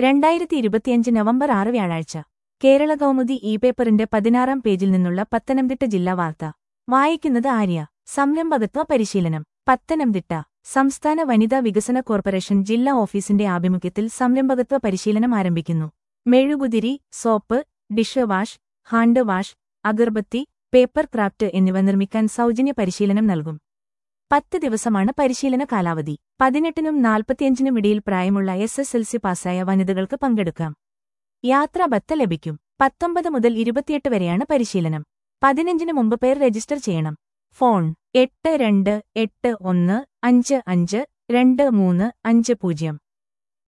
രണ്ടായിരത്തി ഇരുപത്തിയഞ്ച് നവംബർ ആറ് വ്യാഴാഴ്ച കേരള കൗമുദി ഇ പേപ്പറിന്റെ പതിനാറാം പേജിൽ നിന്നുള്ള പത്തനംതിട്ട ജില്ലാ വാർത്ത വായിക്കുന്നത് ആര്യ സംരംഭകത്വ പരിശീലനം പത്തനംതിട്ട സംസ്ഥാന വനിതാ വികസന കോർപ്പറേഷൻ ജില്ലാ ഓഫീസിന്റെ ആഭിമുഖ്യത്തിൽ സംരംഭകത്വ പരിശീലനം ആരംഭിക്കുന്നു മെഴുകുതിരി soap dish wash hand wash agarbatti paper craft എന്നിവ നിർമ്മിക്കാൻ സൗജന്യ പരിശീലനം നൽകും പത്ത് ദിവസമാണ് പരിശീലന കാലാവധി പതിനെട്ടിനും നാൽപ്പത്തിയഞ്ചിനും ഇടയിൽ പ്രായമുള്ള എസ് എസ് എൽ സി പാസ്സായ വനിതകൾക്ക് പങ്കെടുക്കാം യാത്രാ ബത്ത ലഭിക്കും പത്തൊമ്പത് മുതൽ ഇരുപത്തിയെട്ട് വരെയാണ് പരിശീലനം പതിനഞ്ചിന് മുമ്പ് പേർ രജിസ്റ്റർ ചെയ്യണം ഫോൺ എട്ട് രണ്ട് എട്ട് ഒന്ന് അഞ്ച് അഞ്ച് രണ്ട് മൂന്ന് അഞ്ച് പൂജ്യം